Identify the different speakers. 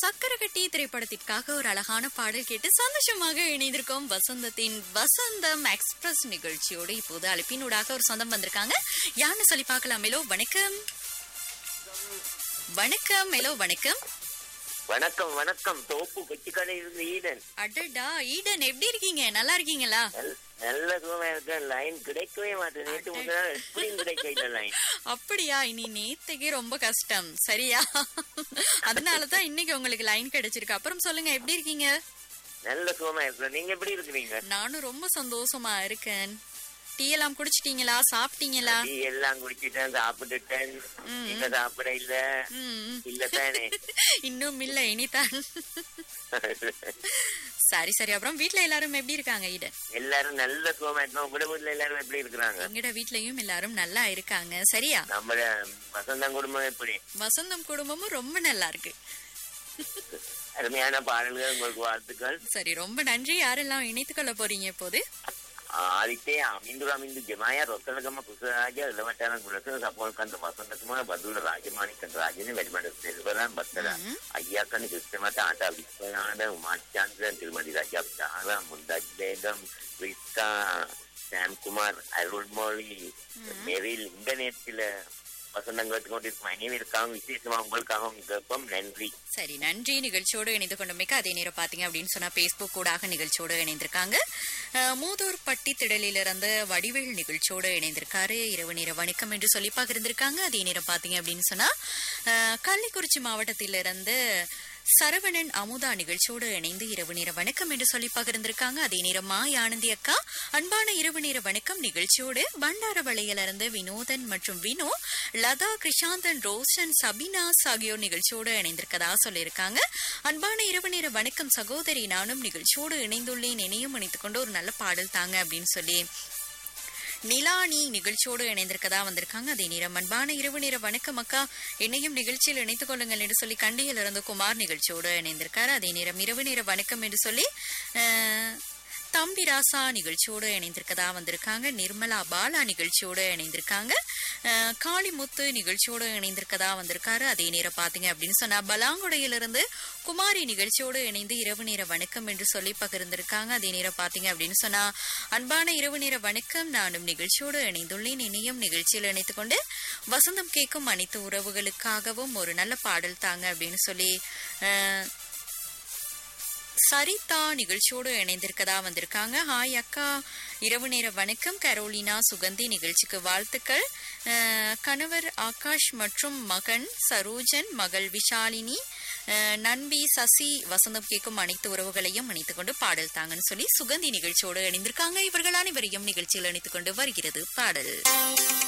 Speaker 1: சக்கரகட்டி திரைப்படத்திற்காக ஒரு அழகான பாடல் கேட்டு சந்தோஷமாக இணைந்திருக்கோம் வசந்தத்தின் வசந்தம் எக்ஸ்பிரஸ் நிகழ்ச்சியோடு இப்போது அழைப்பினூடாக ஒரு சொந்தம் வந்திருக்காங்க யாருன்னு சொல்லி பார்க்கலாம் மெலோ வணக்கம் வணக்கம் மெலோ வணக்கம்
Speaker 2: வணக்கம் வணக்கம் தோப்பு கொச்சிக்கடை இருந்து ஈடன்
Speaker 1: அடடா ஈடன் எப்படி இருக்கீங்க நல்லா இருக்கீங்களா
Speaker 2: நல்- நல்ல சுகமா இருக்க லைன் கிடைக்கவே மாட்டேன் நேற்று முதல் எப்படியும் கிடைக்க இல்ல லைன்
Speaker 1: அப்படியா இனி நேத்துக்கே ரொம்ப கஷ்டம் சரியா அதனாலதான் இன்னைக்கு உங்களுக்கு லைன் கிடைச்சிருக்கு அப்புறம் சொல்லுங்க எப்படி இருக்கீங்க
Speaker 2: நல்ல சுகமா இருக்க நீங்க எப்படி இருக்கிறீங்க
Speaker 1: நானும் ரொம்ப சந்தோஷமா இருக்கேன் டீ எல்லாம் குடிச்சிட்டீங்களா சாப்பிட்டீங்களா
Speaker 2: டீ எல்லாம் குடிச்சிட்டேன் சாப்பிட்டுட்டேன் நீங்க சாப்பிட இல்ல
Speaker 1: ம்,
Speaker 2: இல்ல தானே
Speaker 1: இன்னும் இல்ல இனிதான் சரி சரி அப்புறம் வீட்ல எல்லாரும் எப்படி இருக்காங்க ஈடன்
Speaker 2: எல்லாரும் நல்ல சுகமா இருக்கோம் உங்களோட வீட்டுல எல்லாரும் எப்படி இருக்கிறாங்க
Speaker 1: எங்கட வீட்லயும் எல்லாரும் நல்லா இருக்காங்க சரியா
Speaker 2: நம்ம வசந்தம் குடும்பம் எப்படி
Speaker 1: வசந்தம் குடும்பமும் ரொம்ப நல்லா இருக்கு
Speaker 2: அருமையான பாடல்கள் உங்களுக்கு வாழ்த்துக்கள்
Speaker 1: சரி ரொம்ப நன்றி யாரெல்லாம் இணைத்துக் கொள்ள போறீங்க இப்போது
Speaker 2: ආදිතේ අමින්දු රමින්දු ජමයා රොත්තලගම කුසරාජ එළවටන ගුණසන සපෝල්කන්ත වසන්තකුමාර බදුල රාජමානික රාජන වැඩිමඩ සෙල්වරන් බත්තල අයියාකන කිස්තමට අට විස්පනාද උමාචන්ද්‍රන් තිල්මඩි රජබ් සහර මුන්දජ් බේගම් රිස්කා සෑම් කුමාர் අරුල් மொழி மெரில் இன்டர்நெட்ல வசந்தங்களுக்கு கொண்டு மனைவிற்காகவும் விசேஷமா உங்களுக்காகவும் கேட்போம் நன்றி
Speaker 1: சரி நன்றி நிகழ்ச்சியோடு இணைந்து கொண்டமைக்கு அதே நேரம் பாத்தீங்க அப்படின்னு சொன்னா பேஸ்புக் கூடாக நிகழ்ச்சியோடு இணைந்திருக்காங்க அஹ், மூதூர் பட்டி திடலிலிருந்து வடிவேல் நிகழ்ச்சியோடு இணைந்திருக்காரு இரவு நேர வணக்கம் என்று சொல்லி பகிர்ந்திருக்காங்க அதே நேரம் பாத்தீங்க அப்படின்னு சொன்னா அஹ், கள்ளிக்குறிச்சி மாவட்டத்திலிருந்து சரவணன் அமுதா நிகழ்ச்சியோடு இணைந்து இரவு நேர வணக்கம் என்று சொல்லி பகிர்ந்திருக்காங்க அதே நேரம் மா ஆனந்தி அக்கா அன்பான இரவு நேர வணக்கம் நிகழ்ச்சியோடு பண்டாரவளையிலிருந்து வினோதன் மற்றும் வினோ லதா கிருஷாந்தன் ரோஷன் சபினாஸ் ஆகியோர் நிகழ்ச்சியோடு இணைந்திருக்கதா சொல்லியிருக்காங்க அன்பான இரவு நேர வணக்கம் சகோதரி நானும் நிகழ்ச்சியோடு இணைந்துள்ளேன் இணையும் இணைத்துக் கொண்டு ஒரு நல்ல பாடல் தாங்க அப்படின்னு சொல்லி நிலானி நிகழ்ச்சியோடு இணைந்திருக்கதா வந்திருக்காங்க அதே நேரம் அன்பான இரவு நேர வணக்கம் அக்கா என்னையும் நிகழ்ச்சியில் இணைத்துக் கொள்ளுங்கள் என்று சொல்லி கண்டியில் இருந்து குமார் நிகழ்ச்சியோடு இணைந்திருக்காரு அதே நேரம் இரவு நேர வணக்கம் என்று சொல்லி அஹ், தம்பி ராசா நிகழ்ச்சியோடு இணைந்திருக்கதா வந்திருக்காங்க நிர்மலா பாலா நிகழ்ச்சியோடு இணைந்திருக்காங்க அஹ், காளிமுத்து நிகழ்ச்சியோடு இணைந்திருக்கதா வந்திருக்காரு அதே நேரம் பாத்தீங்க அப்படின்னு சொன்னா பலாங்குடையிலிருந்து குமாரி நிகழ்ச்சியோடு இணைந்து இரவு நேர வணக்கம் என்று சொல்லி பகிர்ந்திருக்காங்க அதே நேரம் பாத்தீங்க அப்படின்னு சொன்னா அன்பான இரவு நேர வணக்கம் நானும் நிகழ்ச்சியோடு இணைந்துள்ளேன் இனியும் நிகழ்ச்சியில் இணைத்துக் கொண்டு வசந்தம் கேட்கும் அனைத்து உறவுகளுக்காகவும் ஒரு நல்ல பாடல் தாங்க அப்படின்னு சொல்லி அஹ், சரிதா நிகழ்ச்சியோடு இணைந்திருக்கதா வந்திருக்காங்க ஹாய் அக்கா இரவு நேர வணக்கம் கரோலினா சுகந்தி நிகழ்ச்சிக்கு வாழ்த்துக்கள் அஹ், கணவர் ஆகாஷ் மற்றும் மகன் சரோஜன் மகள் விஷாலினி அஹ், நண்பி சசி வசந்தம் கேட்கும் அனைத்து உறவுகளையும் இணைத்துக் கொண்டு பாடல் தாங்கன்னு சொல்லி சுகந்தி நிகழ்ச்சியோடு இணைந்திருக்காங்க இவர்கள் அனைவரையும் நிகழ்ச்சியில் இணைத்துக் கொண்டு வருகிறது பாடல்